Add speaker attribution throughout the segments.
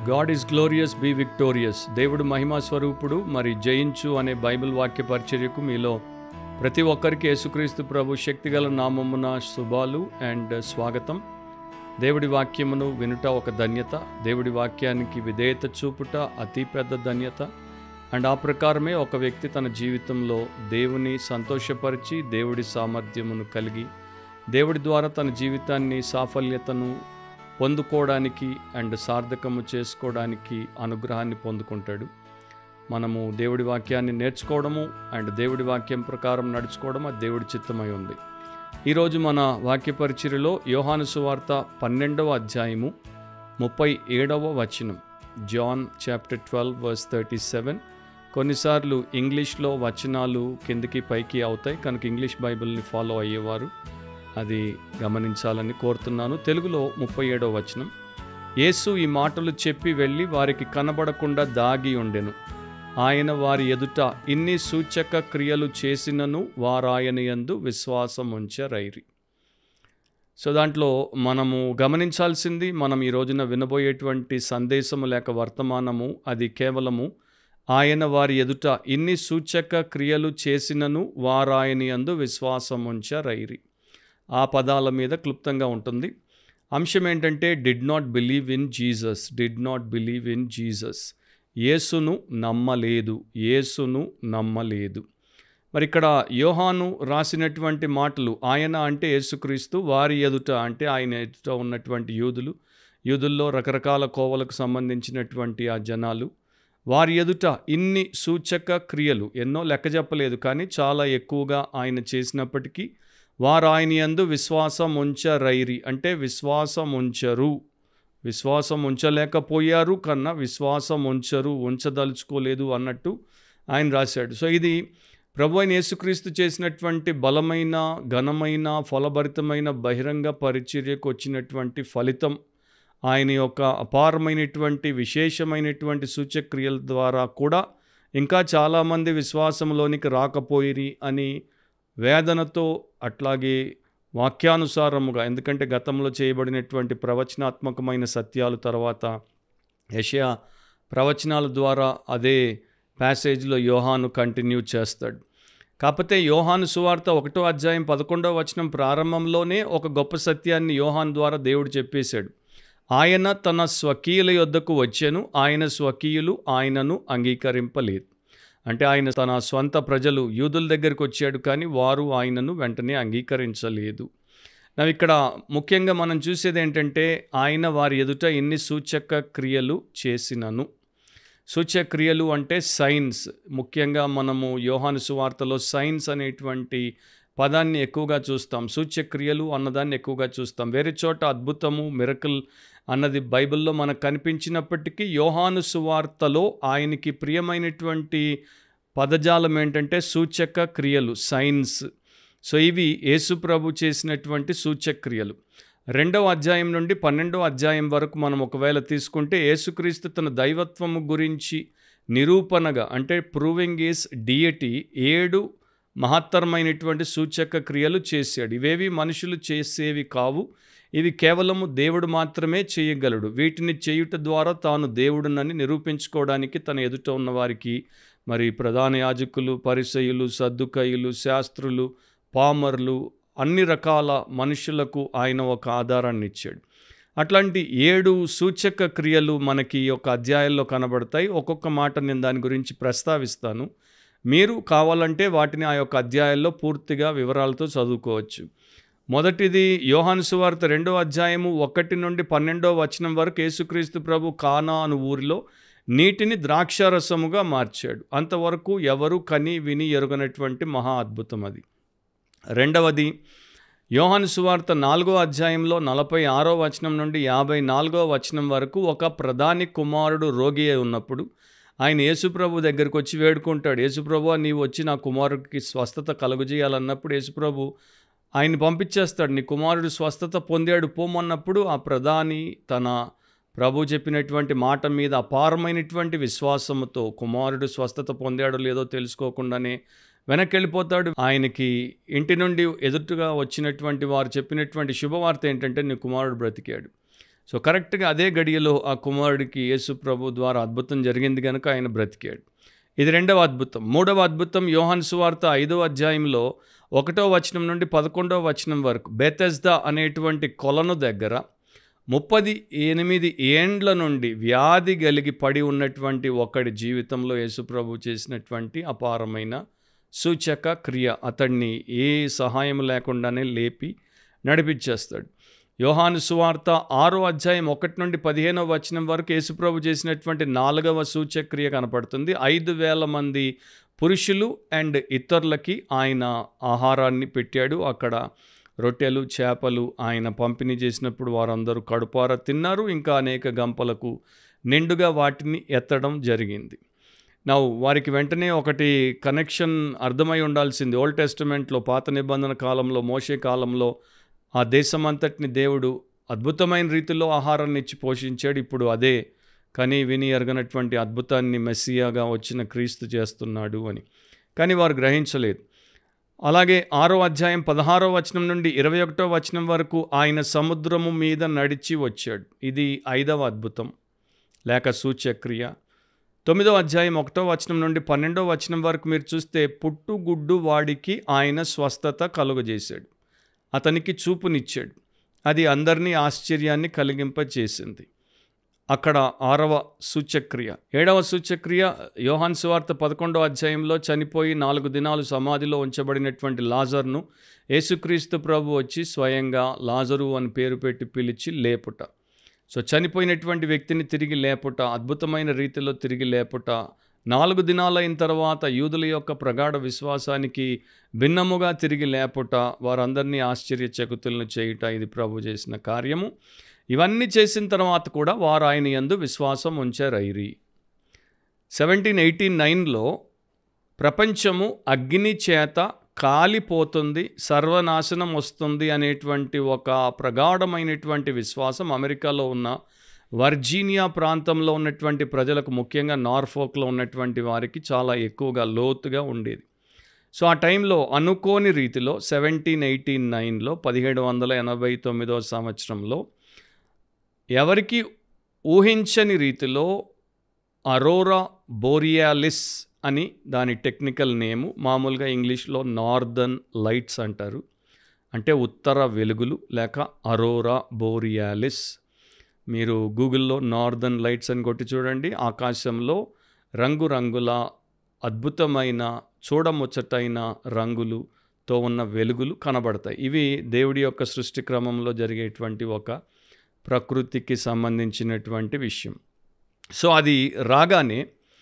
Speaker 1: God is glorious be victorious దేవుడు మహిమా స్వరూపుడు మరి జయించు అనే బైబిల్ వాక్య పరిచర్యకు మీలో ప్రతి ఒక్కరికి యేసుక్రీస్తు ప్రభు శక్తిగల నామమున శుభాలు అండ్ స్వాగతం దేవుడి వాక్యమును వినుట ఒక ధన్యత దేవుడి వాక్యానికి విధేయత చూపుట అతి పెద్ద ధన్యత అండ్ ఆ ప్రకారమే ఒక వ్యక్తి తన జీవితంలో దేవుని సంతోషపరిచి దేవుడి సామర్థ్యమును కలిగి దేవుడి ద్వారా తన జీవితాన్ని సాఫల్యతను పొందుకోవడానికి అండ్ సార్థకము చేసుకోవడానికి అనుగ్రహాన్ని పొందుకుంటాడు మనము దేవుడి వాక్యాన్ని నేర్చుకోవడము అండ్ దేవుడి వాక్యం ప్రకారం నడుచుకోవడం అది దేవుడి చిత్తమై ఉంది ఈరోజు మన వాక్య పరిచర్యలో యోహాను సువార్త పన్నెండవ అధ్యాయము ముప్పై ఏడవ వచనం John chapter twelve verse thirty seven కొన్నిసార్లు ఇంగ్లీష్లో వచనాలు కిందికి పైకి అవుతాయి కనుక ఇంగ్లీష్ బైబిల్ని ఫాలో అయ్యేవారు అది గమనించాలని కోరుతున్నాను తెలుగులో ముప్పై ఏడవ వచనం యేసు ఈ మాటలు చెప్పి వెళ్ళి వారికి కనబడకుండా దాగి ఉండెను ఆయన వారి ఎదుట ఇన్ని సూచక క్రియలు చేసినను వారాయన యందు విశ్వాసం ఉంచరైరి సో దాంట్లో మనము గమనించాల్సింది మనం ఈ రోజున వినబోయేటువంటి సందేశము లేక వర్తమానము అది కేవలము ఆయన వారి ఎదుట ఇన్ని సూచక క్రియలు చేసినను వారాయని యందు విశ్వాసం ఉంచరైరి ఆ పదాల మీద క్లుప్తంగా ఉంటుంది అంశం ఏంటంటే did not believe in Jesus did not believe in Jesus యేసును నమ్మలేదు యేసును నమ్మలేదు మరి ఇక్కడ యోహాను రాసినటువంటి మాటలు ఆయన అంటే యేసుక్రీస్తు వారి ఎదుట అంటే ఆయన ఎదుట ఉన్నటువంటి యూదులు యూదుల్లో రకరకాల కోవలకు సంబంధించినటువంటి ఆ జనాలు వారి ఎదుట ఇన్ని సూచక క్రియలు ఎన్నో లెక్క చెప్పలేదు కానీ చాలా ఎక్కువగా ఆయన చేసినప్పటికీ వారు ఆయన యందు విశ్వాసం ఉంచరైరి అంటే విశ్వాసం ఉంచరు విశ్వాసం ఉంచలేకపోయారు కన్నా విశ్వాసం ఉంచరు ఉంచదలుచుకోలేదు అన్నట్టు ఆయన రాశాడు సో ఇది ప్రభు అయిన యేసుక్రీస్తు చేసినటువంటి బలమైన ఘనమైన ఫలభరితమైన బహిరంగ పరిచర్యకు వచ్చినటువంటి ఫలితం ఆయన యొక్క అపారమైనటువంటి విశేషమైనటువంటి సూచక్రియల ద్వారా కూడా ఇంకా చాలామంది విశ్వాసంలోనికి రాకపోయిరి అని వేదనతో అట్లాగే వాక్యానుసారముగా ఎందుకంటే గతంలో చేయబడినటువంటి ప్రవచనాత్మకమైన సత్యాలు తర్వాత యషయా ప్రవచనాల ద్వారా అదే ప్యాసేజ్లో యోహాను కంటిన్యూ చేస్తాడు కాకపోతే యోహాను సువార్త ఒకటో అధ్యాయం పదకొండవ వచనం ప్రారంభంలోనే ఒక గొప్ప సత్యాన్ని యోహాన్ ద్వారా దేవుడు చెప్పేశాడు ఆయన తన స్వకీయుల యొద్దకు వచ్చాను ఆయన స్వకీయులు ఆయనను అంగీకరింపలేదు అంటే ఆయన తన స్వంత ప్రజలు యూదుల దగ్గరికి వచ్చాడు కానీ వారు ఆయనను వెంటనే అంగీకరించలేదు నా ఇక్కడ ముఖ్యంగా మనం చూసేది ఏంటంటే ఆయన వారి ఎదుట ఎన్ని సూచక క్రియలు చేసినను సూచక్రియలు అంటే సైన్స్ ముఖ్యంగా మనము యోహాను సువార్తలో సైన్స్ అనేటువంటి పదాన్ని ఎక్కువగా చూస్తాం సూచ్యక్రియలు అన్నదాన్ని ఎక్కువగా చూస్తాం వేరే చోట అద్భుతము మిరకల్ అన్నది బైబిల్లో మనకు కనిపించినప్పటికీ యోహాను సువార్తలో ఆయనకి ప్రియమైనటువంటి పదజాలం ఏంటంటే సూచక క్రియలు సైన్స్ సో ఇవి యేసుప్రభు చేసినటువంటి సూచక్రియలు రెండవ అధ్యాయం నుండి పన్నెండవ అధ్యాయం వరకు మనం ఒకవేళ తీసుకుంటే యేసుక్రీస్తు తన దైవత్వము గురించి నిరూపణగా అంటే ప్రూవింగ్ ఈస్ డియటీ ఏడు మహత్తరమైనటువంటి సూచక క్రియలు చేశాడు ఇవేవి మనుషులు చేసేవి కావు ఇవి కేవలము దేవుడు మాత్రమే చేయగలడు వీటిని చేయుట ద్వారా తాను దేవుడునని నిరూపించుకోవడానికి తన ఎదుట ఉన్న వారికి మరి ప్రధాన యాజకులు పరిసయులు సద్దుకయులు శాస్త్రులు పామర్లు అన్ని రకాల మనుషులకు ఆయన ఒక ఆధారాన్ని ఇచ్చాడు అట్లాంటి ఏడు సూచక క్రియలు మనకి ఈ యొక్క అధ్యాయంలో కనబడతాయి ఒక్కొక్క మాట నేను దాని గురించి ప్రస్తావిస్తాను మీరు కావాలంటే వాటిని ఆ యొక్క అధ్యాయాల్లో పూర్తిగా వివరాలతో చదువుకోవచ్చు మొదటిది యోహాను సువార్త రెండో అధ్యాయము ఒకటి నుండి పన్నెండో వచనం వరకు యేసుక్రీస్తు ప్రభు కానా అను ఊరిలో నీటిని ద్రాక్షారసముగా మార్చాడు అంతవరకు ఎవరు కని విని ఎరుగనటువంటి మహా అద్భుతం అది రెండవది యోహాను సువార్త నాలుగో అధ్యాయంలో నలభై ఆరో వచనం నుండి యాభై నాలుగో వచనం వరకు ఒక ప్రధాని కుమారుడు రోగి అయి ఉన్నప్పుడు ఆయన యేసుప్రభు దగ్గరికి వచ్చి వేడుకుంటాడు యేసుప్రభు నీవు వచ్చి నా కుమారుడికి స్వస్థత కలుగజేయాలన్నప్పుడు యేసుప్రభు ఆయన పంపించేస్తాడు నీ కుమారుడు స్వస్థత పొందాడు పోమన్నప్పుడు ఆ ప్రధాని తన ప్రభు చెప్పినటువంటి మాట మీద అపారమైనటువంటి విశ్వాసముతో కుమారుడు స్వస్థత పొందాడో లేదో తెలుసుకోకుండానే వెనక్కి వెళ్ళిపోతాడు ఆయనకి ఇంటి నుండి ఎదురుగా వచ్చినటువంటి వారు చెప్పినటువంటి శుభవార్త ఏంటంటే నీ కుమారుడు బ్రతికాడు సో కరెక్ట్గా అదే గడియలో ఆ కుమారుడికి యేసు ప్రభు ద్వారా అద్భుతం జరిగింది కనుక ఆయన బ్రతికాడు ఇది రెండవ అద్భుతం మూడవ అద్భుతం యోహాన్ సువార్త ఐదవ అధ్యాయంలో ఒకటో వచనం నుండి పదకొండవ వచనం వరకు బెతెస్దా అనేటువంటి కొలను దగ్గర ముప్పది ఎనిమిది ఏండ్ల నుండి వ్యాధి కలిగి పడి ఉన్నటువంటి ఒకడి జీవితంలో యేసుప్రభు చేసినటువంటి అపారమైన సూచక క్రియ అతన్ని ఏ సహాయం లేకుండానే లేపి నడిపించేస్తాడు యోహాను సువార్త ఆరో అధ్యాయం ఒకటి నుండి పదిహేనవ వచనం వరకు యేసుప్రభు చేసినటువంటి నాలుగవ సూచక్రియ కనపడుతుంది ఐదు వేల మంది పురుషులు అండ్ ఇతరులకి ఆయన ఆహారాన్ని పెట్టాడు అక్కడ రొట్టెలు చేపలు ఆయన పంపిణీ చేసినప్పుడు వారందరూ కడుపార తిన్నారు ఇంకా అనేక గంపలకు నిండుగా వాటిని ఎత్తడం జరిగింది నా వారికి వెంటనే ఒకటి కనెక్షన్ అర్థమై ఉండాల్సింది ఓల్డ్ టెస్టిమెంట్లో పాత నిబంధన కాలంలో మోసే కాలంలో ఆ దేశమంతటిని దేవుడు అద్భుతమైన రీతిలో ఆహారాన్ని ఇచ్చి పోషించాడు ఇప్పుడు అదే కానీ విని ఎరగనటువంటి అద్భుతాన్ని మెస్సియాగా వచ్చిన క్రీస్తు చేస్తున్నాడు అని కానీ వారు గ్రహించలేదు అలాగే ఆరో అధ్యాయం పదహారో వచనం నుండి ఇరవై ఒకటో వచనం వరకు ఆయన సముద్రము మీద నడిచి వచ్చాడు ఇది ఐదవ అద్భుతం లేక సూచ్యక్రియ తొమ్మిదో అధ్యాయం ఒకటో వచనం నుండి పన్నెండో వచనం వరకు మీరు చూస్తే పుట్టుగుడ్డు వాడికి ఆయన స్వస్థత కలుగజేశాడు అతనికి చూపునిచ్చాడు అది అందరినీ ఆశ్చర్యాన్ని కలిగింపచేసింది అక్కడ ఆరవ సూచక్రియ ఏడవ సూచక్రియ యోహాన్ సువార్త పదకొండో అధ్యాయంలో చనిపోయి నాలుగు దినాలు సమాధిలో ఉంచబడినటువంటి లాజర్ను యేసుక్రీస్తు ప్రభు వచ్చి స్వయంగా లాజరు అని పేరు పెట్టి పిలిచి లేపుట సో చనిపోయినటువంటి వ్యక్తిని తిరిగి లేపుట అద్భుతమైన రీతిలో తిరిగి లేపుట నాలుగు దినాలైన తర్వాత యూదుల యొక్క ప్రగాఢ విశ్వాసానికి భిన్నముగా తిరిగి లేపుట వారందరినీ ఆశ్చర్యచకుతులను చేయుట ఇది ప్రభు చేసిన కార్యము ఇవన్నీ చేసిన తర్వాత కూడా వారు ఆయన యందు విశ్వాసం ఉంచారైరి సెవెంటీన్ ఎయిటీ నైన్లో ప్రపంచము అగ్ని చేత కాలిపోతుంది సర్వనాశనం వస్తుంది అనేటువంటి ఒక ప్రగాఢమైనటువంటి విశ్వాసం అమెరికాలో ఉన్న వర్జీనియా ప్రాంతంలో ఉన్నటువంటి ప్రజలకు ముఖ్యంగా నార్ఫోక్లో ఉన్నటువంటి వారికి చాలా ఎక్కువగా లోతుగా ఉండేది సో ఆ టైంలో అనుకోని రీతిలో సెవెంటీన్ ఎయిటీన్ నైన్లో పదిహేడు వందల ఎనభై తొమ్మిదో సంవత్సరంలో ఎవరికి ఊహించని రీతిలో అరోరా బోరియాలిస్ అని దాని టెక్నికల్ నేము మామూలుగా ఇంగ్లీష్లో నార్దర్న్ లైట్స్ అంటారు అంటే ఉత్తర వెలుగులు లేక అరోరా బోరియాలిస్ మీరు గూగుల్లో నార్దర్న్ లైట్స్ అని కొట్టి చూడండి ఆకాశంలో రంగురంగుల అద్భుతమైన చూడముచ్చటైన రంగులుతో ఉన్న వెలుగులు కనబడతాయి ఇవి దేవుడి యొక్క సృష్టి క్రమంలో జరిగేటువంటి ఒక ప్రకృతికి సంబంధించినటువంటి విషయం సో అది రాగానే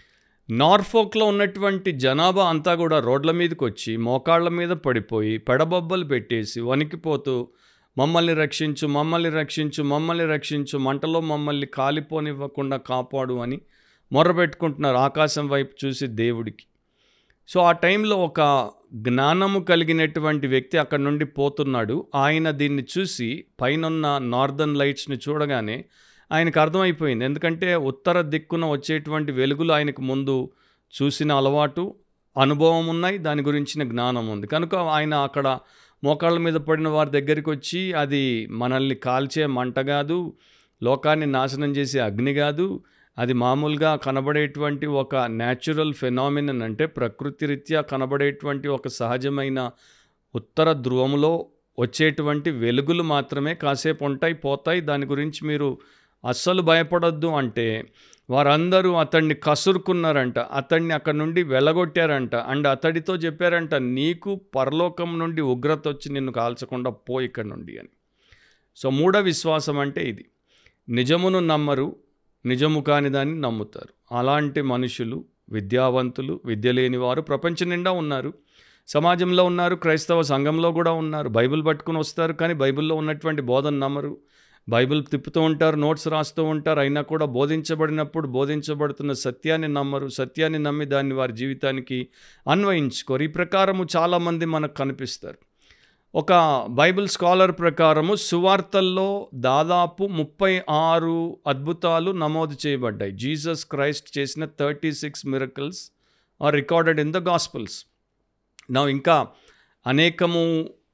Speaker 1: నార్ఫోక్లో ఉన్నటువంటి జనాభా అంతా కూడా రోడ్ల మీదకి వచ్చి మోకాళ్ళ మీద పడిపోయి పెడబొబ్బలు పెట్టేసి వణికిపోతూ మమ్మల్ని రక్షించు మమ్మల్ని రక్షించు మమ్మల్ని రక్షించు మంటలో మమ్మల్ని కాలిపోనివ్వకుండా కాపాడు అని మొర్రపెట్టుకుంటున్నారు ఆకాశం వైపు చూసి దేవుడికి సో ఆ టైంలో ఒక జ్ఞానము కలిగినటువంటి వ్యక్తి అక్కడ నుండి పోతున్నాడు ఆయన దీన్ని చూసి పైనున్న నార్దర్న్ లైట్స్ని చూడగానే ఆయనకు అర్థమైపోయింది ఎందుకంటే ఉత్తర దిక్కున వచ్చేటువంటి వెలుగులు ఆయనకు ముందు చూసిన అలవాటు అనుభవం ఉన్నాయి దాని గురించిన జ్ఞానం ఉంది కనుక ఆయన అక్కడ మోకాళ్ళ మీద పడిన వారి దగ్గరికి వచ్చి అది మనల్ని కాల్చే మంట కాదు లోకాన్ని నాశనం చేసే అగ్ని కాదు అది మామూలుగా కనబడేటువంటి ఒక న్యాచురల్ ఫెనామినన్ అంటే ప్రకృతి రీత్యా కనబడేటువంటి ఒక సహజమైన ఉత్తర ధ్రువంలో వచ్చేటువంటి వెలుగులు మాత్రమే కాసేపు ఉంటాయి పోతాయి దాని గురించి మీరు అస్సలు భయపడొద్దు అంటే వారందరూ అతన్ని కసురుకున్నారంట అతన్ని అక్కడి నుండి వెళ్ళగొట్టారంట అండ్ అతడితో చెప్పారంట నీకు పరలోకం నుండి ఉగ్రత వచ్చి నిన్ను కాల్చకుండా పో ఇక్కడ నుండి అని సో మూఢ విశ్వాసం అంటే ఇది నిజమును నమ్మరు నిజము కాని దాన్ని నమ్ముతారు అలాంటి మనుషులు విద్యావంతులు విద్య లేని వారు ప్రపంచం నిండా ఉన్నారు సమాజంలో ఉన్నారు క్రైస్తవ సంఘంలో కూడా ఉన్నారు బైబిల్ పట్టుకుని వస్తారు కానీ బైబిల్లో ఉన్నటువంటి బోధన నమ్మరు బైబిల్ తిప్పుతూ ఉంటారు నోట్స్ రాస్తూ ఉంటారు అయినా కూడా బోధించబడినప్పుడు బోధించబడుతున్న సత్యాన్ని నమ్మరు సత్యాన్ని నమ్మి దాన్ని వారి జీవితానికి అన్వయించుకోరు ఈ ప్రకారము చాలామంది మనకు కనిపిస్తారు ఒక బైబిల్ స్కాలర్ ప్రకారము సువార్తల్లో దాదాపు ముప్పై ఆరు అద్భుతాలు నమోదు చేయబడ్డాయి జీసస్ క్రైస్ట్ చేసిన thirty six miracles are recorded in the gospels నా ఇంకా అనేకము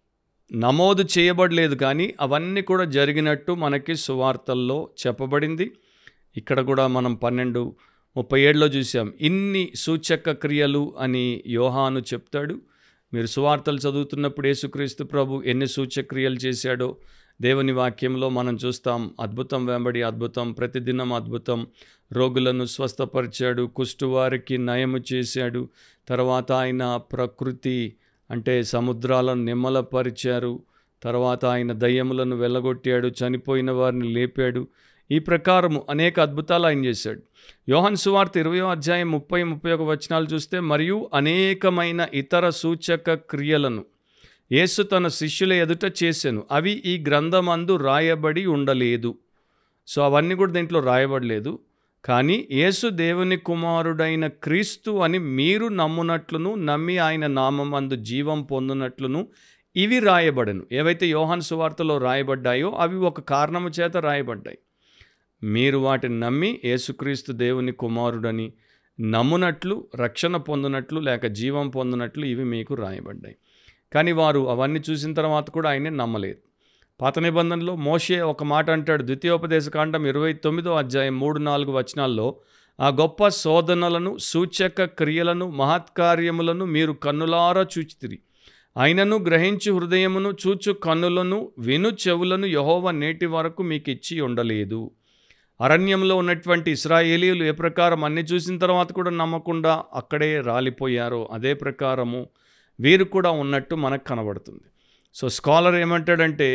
Speaker 1: నమోదు చేయబడలేదు కానీ అవన్నీ కూడా జరిగినట్టు మనకి సువార్తల్లో చెప్పబడింది ఇక్కడ కూడా మనం పన్నెండు ముప్పై ఏడులో చూసాం ఇన్ని సూచక క్రియలు అని యోహాను చెప్తాడు మీరు సువార్తలు చదువుతున్నప్పుడు యేసుక్రీస్తు ప్రభు ఎన్ని సూచక్రియలు చేశాడో దేవుని వాక్యంలో మనం చూస్తాం అద్భుతం వెంబడి అద్భుతం ప్రతిదినం అద్భుతం రోగులను స్వస్థపరిచాడు కుష్టువారికి నయము చేశాడు తర్వాత ఆయన ప్రకృతి అంటే సముద్రాలను నిమ్మలపరిచారు తర్వాత ఆయన దయ్యములను వెళ్ళగొట్టాడు చనిపోయిన వారిని లేపాడు ఈ ప్రకారము అనేక అద్భుతాలు ఆయన చేశాడు యోహన్ సువార్త ఇరవయో అధ్యాయం ముప్పై ముప్పై ఒక వచనాలు చూస్తే మరియు అనేకమైన ఇతర సూచక క్రియలను యేసు తన శిష్యుల ఎదుట చేశాను అవి ఈ గ్రంథమందు రాయబడి ఉండలేదు సో అవన్నీ కూడా దీంట్లో రాయబడలేదు కానీ యేసు దేవుని కుమారుడైన క్రీస్తు అని మీరు నమ్మునట్లును నమ్మి ఆయన నామందు జీవం పొందినట్లును ఇవి రాయబడను ఏవైతే యోహాన్ సువార్తలో రాయబడ్డాయో అవి ఒక కారణము చేత రాయబడ్డాయి మీరు వాటిని నమ్మి యేసుక్రీస్తు దేవుని కుమారుడని నమ్మునట్లు రక్షణ పొందినట్లు లేక జీవం పొందినట్లు ఇవి మీకు రాయబడ్డాయి కానీ వారు అవన్నీ చూసిన తర్వాత కూడా ఆయన్ని నమ్మలేదు పాత నిబంధనలో మోషే ఒక మాట అంటాడు ద్వితీయోపదేశకాండం ఇరవై తొమ్మిదో అధ్యాయం మూడు నాలుగు వచనాల్లో ఆ గొప్ప శోధనలను సూచక క్రియలను మహత్కార్యములను మీరు కన్నులారా చూచితిరి ఆయనను గ్రహించి హృదయమును చూచు కన్నులను విను చెవులను యహోవ నేటి వరకు మీకు ఇచ్చి ఉండలేదు అరణ్యంలో ఉన్నటువంటి ఇస్రాయేలీలు ఏ ప్రకారం అన్ని చూసిన తర్వాత కూడా నమ్మకుండా అక్కడే రాలిపోయారో అదే ప్రకారము వీరు కూడా ఉన్నట్టు మనకు కనబడుతుంది సో స్కాలర్ ఏమంటాడంటే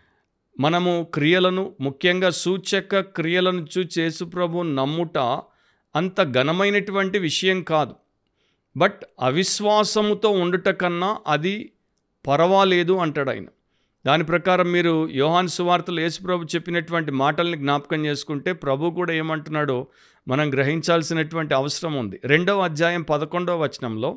Speaker 1: మనము క్రియలను ముఖ్యంగా సూచక క్రియలను చూచి యేసుప్రభు నమ్ముట అంత ఘనమైనటువంటి విషయం కాదు బట్ అవిశ్వాసముతో ఉండుట కన్నా అది పర్వాలేదు అంటాడు ఆయన దాని ప్రకారం మీరు యోహాన్ సువార్తలు యేసుప్రభు చెప్పినటువంటి మాటల్ని జ్ఞాపకం చేసుకుంటే ప్రభు కూడా ఏమంటున్నాడో మనం గ్రహించాల్సినటువంటి అవసరం ఉంది రెండవ అధ్యాయం పదకొండవ వచనంలో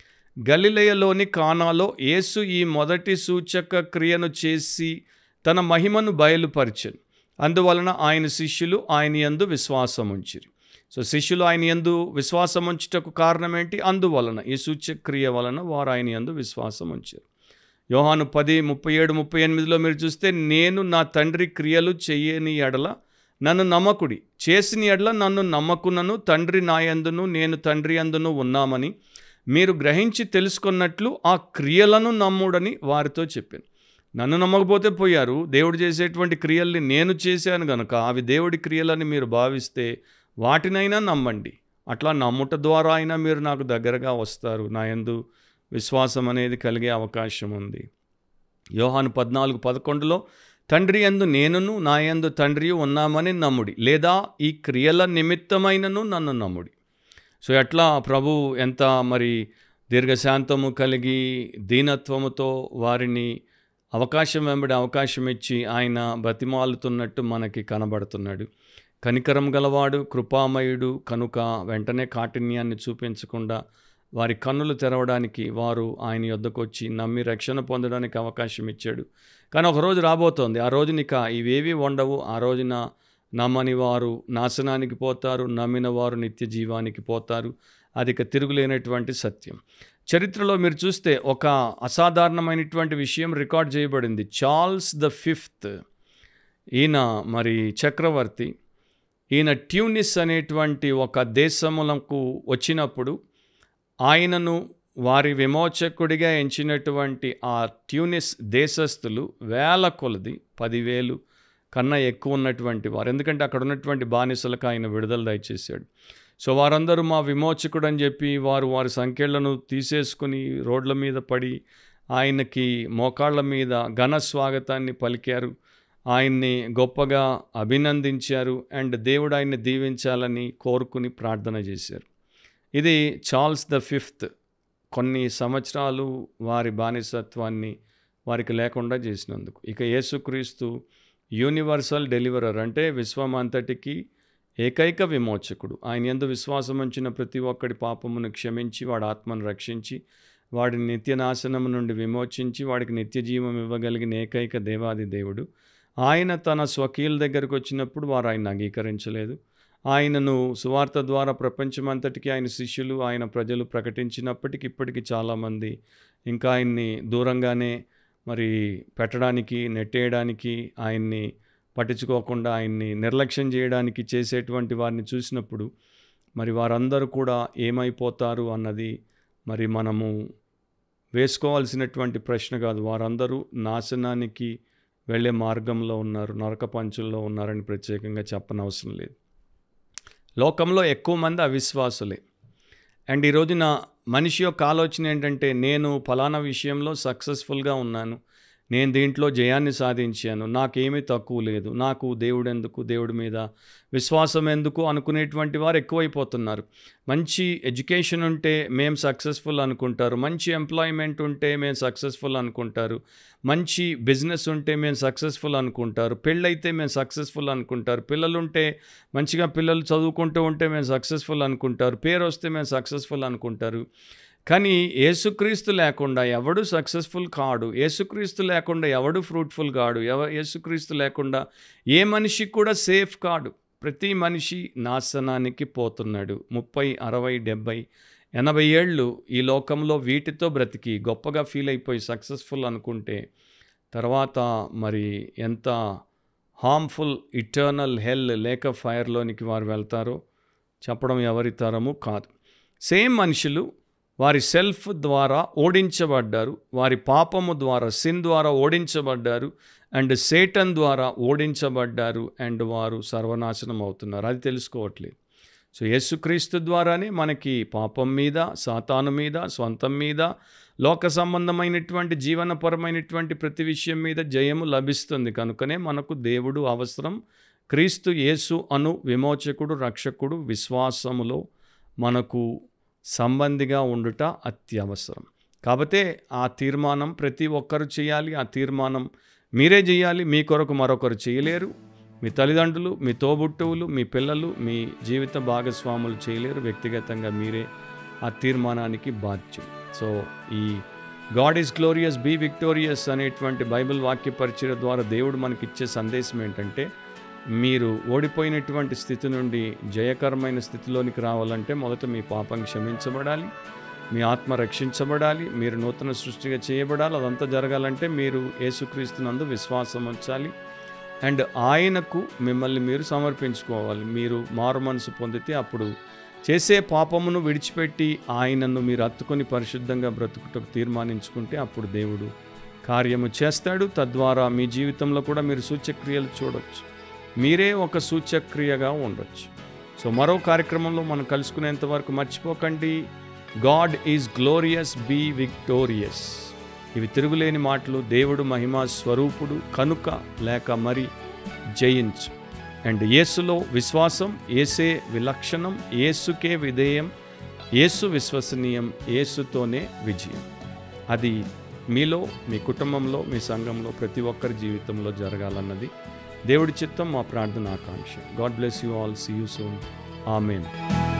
Speaker 1: గలిలయలోని కానాలో యేసు ఈ మొదటి సూచక క్రియను చేసి తన మహిమను బయలుపరిచాను అందువలన ఆయన శిష్యులు ఆయన యందు విశ్వాసం ఉంచిరి సో శిష్యులు ఆయన యందు విశ్వాసం ఉంచుటకు కారణం ఏంటి అందువలన ఈ సూచక క్రియ వలన వారు ఆయన యందు విశ్వాసం ఉంచారు యోహాను పది ముప్పై ఏడు ముప్పై ఎనిమిదిలో మీరు చూస్తే నేను నా తండ్రి క్రియలు చెయ్యని ఎడల నన్ను నమ్మకుడి చేసిన ఎడల నన్ను నమ్మకున్నను తండ్రి నాయందును నేను తండ్రి అందును ఉన్నామని మీరు గ్రహించి తెలుసుకున్నట్లు ఆ క్రియలను నమ్ముడని వారితో చెప్పాను నన్ను నమ్మకపోతే పోయారు దేవుడు చేసేటువంటి క్రియల్ని నేను చేశాను గనుక అవి దేవుడి క్రియలని మీరు భావిస్తే వాటినైనా నమ్మండి అట్లా నమ్ముట ద్వారా అయినా మీరు నాకు దగ్గరగా వస్తారు నా యందు విశ్వాసం అనేది కలిగే అవకాశం ఉంది యోహాను పద్నాలుగు పదకొండులో తండ్రి యందు నేనును నా యందు తండ్రి ఉన్నామని నమ్ముడి లేదా ఈ క్రియల నిమిత్తమైనను నన్ను నమ్ముడి సో ఎట్లా ప్రభు ఎంత మరి దీర్ఘశాంతము కలిగి దీనత్వముతో వారిని అవకాశం వెంబడి అవకాశం ఇచ్చి ఆయన బతిమాలుతున్నట్టు మనకి కనబడుతున్నాడు కనికరం గలవాడు కృపామయుడు కనుక వెంటనే కాఠిన్యాన్ని చూపించకుండా వారి కన్నులు తెరవడానికి వారు ఆయన యొద్దకు వచ్చి నమ్మి రక్షణ పొందడానికి అవకాశం ఇచ్చాడు కానీ ఒక రోజు రాబోతోంది ఆ రోజున ఇక ఇవేవి ఉండవు ఆ రోజున నమ్మని వారు నాశనానికి పోతారు నమ్మిన వారు నిత్య జీవానికి పోతారు అది ఇక తిరుగులేనటువంటి సత్యం చరిత్రలో మీరు చూస్తే ఒక అసాధారణమైనటువంటి విషయం రికార్డ్ చేయబడింది చార్ల్స్ ద ఫిఫ్త్ ఈయన మరి చక్రవర్తి ఈయన ట్యూనిస్ అనేటువంటి ఒక దేశములకు వచ్చినప్పుడు ఆయనను వారి విమోచకుడిగా ఎంచినటువంటి ఆ ట్యూనిస్ దేశస్థులు వేల కొలది పదివేలు కన్నా ఎక్కువ ఉన్నటువంటి వారు ఎందుకంటే అక్కడ ఉన్నటువంటి బానిసలకు ఆయన విడుదల దయచేశాడు సో వారందరూ మా విమోచకుడు అని చెప్పి వారు వారి సంఖ్యలను తీసేసుకుని రోడ్ల మీద పడి ఆయనకి మోకాళ్ళ మీద ఘన స్వాగతాన్ని పలికారు ఆయన్ని గొప్పగా అభినందించారు అండ్ దేవుడు ఆయన్ని దీవించాలని కోరుకుని ప్రార్థన చేశారు ఇది చార్ల్స్ ద ఫిఫ్త్ కొన్ని సంవత్సరాలు వారి బానిసత్వాన్ని వారికి లేకుండా చేసినందుకు ఇక యేసుక్రీస్తు యూనివర్సల్ డెలివరర్ అంటే విశ్వమంతటికి ఏకైక విమోచకుడు ఆయన ఎందు విశ్వాసం ఉంచిన ప్రతి ఒక్కడి పాపమును క్షమించి వాడి ఆత్మను రక్షించి వాడిని నిత్యనాశనం నుండి విమోచించి వాడికి నిత్య జీవం ఇవ్వగలిగిన ఏకైక దేవాది దేవుడు ఆయన తన స్వకీయుల దగ్గరకు వచ్చినప్పుడు వారు ఆయన అంగీకరించలేదు ఆయనను సువార్త ద్వారా ప్రపంచమంతటికి ఆయన శిష్యులు ఆయన ప్రజలు ప్రకటించినప్పటికీ ఇప్పటికీ చాలామంది ఇంకా ఆయన్ని దూరంగానే మరి పెట్టడానికి నెట్టేయడానికి ఆయన్ని పట్టించుకోకుండా ఆయన్ని నిర్లక్ష్యం చేయడానికి చేసేటువంటి వారిని చూసినప్పుడు మరి వారందరూ కూడా ఏమైపోతారు అన్నది మరి మనము వేసుకోవాల్సినటువంటి ప్రశ్న కాదు వారందరూ నాశనానికి వెళ్ళే మార్గంలో ఉన్నారు నరక పంచుల్లో ఉన్నారని ప్రత్యేకంగా చెప్పనవసరం లేదు లోకంలో ఎక్కువ మంది అవిశ్వాసులే అండ్ ఈ రోజున మనిషి యొక్క ఆలోచన ఏంటంటే నేను ఫలానా విషయంలో సక్సెస్ఫుల్గా ఉన్నాను నేను దీంట్లో జయాన్ని సాధించాను నాకేమీ తక్కువ లేదు నాకు దేవుడు ఎందుకు దేవుడి మీద విశ్వాసం ఎందుకు అనుకునేటువంటి వారు ఎక్కువైపోతున్నారు మంచి ఎడ్యుకేషన్ ఉంటే మేము సక్సెస్ఫుల్ అనుకుంటారు మంచి ఎంప్లాయ్మెంట్ ఉంటే మేము సక్సెస్ఫుల్ అనుకుంటారు మంచి బిజినెస్ ఉంటే మేము సక్సెస్ఫుల్ అనుకుంటారు పెళ్ళైతే మేము సక్సెస్ఫుల్ అనుకుంటారు పిల్లలు ఉంటే మంచిగా పిల్లలు చదువుకుంటూ ఉంటే మేము సక్సెస్ఫుల్ అనుకుంటారు పేరు వస్తే మేము సక్సెస్ఫుల్ అనుకుంటారు కానీ ఏసుక్రీస్తు లేకుండా ఎవడు సక్సెస్ఫుల్ కాడు ఏసుక్రీస్తు లేకుండా ఎవడు ఫ్రూట్ఫుల్ కాడు ఎవ ఏసుక్రీస్తు లేకుండా ఏ మనిషి కూడా సేఫ్ కాడు ప్రతి మనిషి నాశనానికి పోతున్నాడు ముప్పై అరవై డెబ్భై ఎనభై ఏళ్ళు ఈ లోకంలో వీటితో బ్రతికి గొప్పగా ఫీల్ అయిపోయి సక్సెస్ఫుల్ అనుకుంటే తర్వాత మరి ఎంత హార్మ్ఫుల్ ఇటర్నల్ హెల్ లేక ఫైర్లోనికి వారు వెళ్తారో చెప్పడం ఎవరి తరము కాదు సేమ్ మనుషులు వారి సెల్ఫ్ ద్వారా ఓడించబడ్డారు వారి పాపము ద్వారా సిన్ ద్వారా ఓడించబడ్డారు అండ్ సేటన్ ద్వారా ఓడించబడ్డారు అండ్ వారు సర్వనాశనం అవుతున్నారు అది తెలుసుకోవట్లేదు సో యేసుక్రీస్తు ద్వారానే మనకి పాపం మీద సాతాను మీద స్వంతం మీద లోక సంబంధమైనటువంటి జీవనపరమైనటువంటి ప్రతి విషయం మీద జయము లభిస్తుంది కనుకనే మనకు దేవుడు అవసరం క్రీస్తు యేసు అను విమోచకుడు రక్షకుడు విశ్వాసములో మనకు సంబంధిగా ఉండుట అత్యవసరం కాబట్టి ఆ తీర్మానం ప్రతి ఒక్కరు చేయాలి ఆ తీర్మానం మీరే చేయాలి మీ కొరకు మరొకరు చేయలేరు మీ తల్లిదండ్రులు మీ తోబుట్టువులు మీ పిల్లలు మీ జీవిత భాగస్వాములు చేయలేరు వ్యక్తిగతంగా మీరే ఆ తీర్మానానికి బాధ్యులు సో ఈ god is glorious be victorious అనేటువంటి బైబిల్ వాక్య పరిచయ ద్వారా దేవుడు మనకిచ్చే సందేశం ఏంటంటే మీరు ఓడిపోయినటువంటి స్థితి నుండి జయకరమైన స్థితిలోనికి రావాలంటే మొదట మీ పాపం క్షమించబడాలి మీ ఆత్మ రక్షించబడాలి మీరు నూతన సృష్టిగా చేయబడాలి అదంతా జరగాలంటే మీరు యేసుక్రీస్తునందు విశ్వాసం ఉంచాలి అండ్ ఆయనకు మిమ్మల్ని మీరు సమర్పించుకోవాలి మీరు మారు మనసు పొందితే అప్పుడు చేసే పాపమును విడిచిపెట్టి ఆయనను మీరు హత్తుకొని పరిశుద్ధంగా బ్రతుకుటకు తీర్మానించుకుంటే అప్పుడు దేవుడు కార్యము చేస్తాడు తద్వారా మీ జీవితంలో కూడా మీరు సూచక్రియలు చూడొచ్చు మీరే ఒక సూచక్రియగా ఉండొచ్చు సో మరో కార్యక్రమంలో మనం కలుసుకునేంత వరకు మర్చిపోకండి god is glorious be victorious ఇవి తిరుగులేని మాటలు దేవుడు మహిమా స్వరూపుడు కనుక లేక మరి జయించు అండ్ యేసులో విశ్వాసం ఏసే విలక్షణం ఏసుకే విధేయం ఏసు విశ్వసనీయం ఏసుతోనే విజయం అది మీలో మీ కుటుంబంలో మీ సంఘంలో ప్రతి ఒక్కరి జీవితంలో జరగాలన్నది దేవుడి చిత్తం మా ప్రార్థన ఆకాంక్ష god bless you all see you soon amen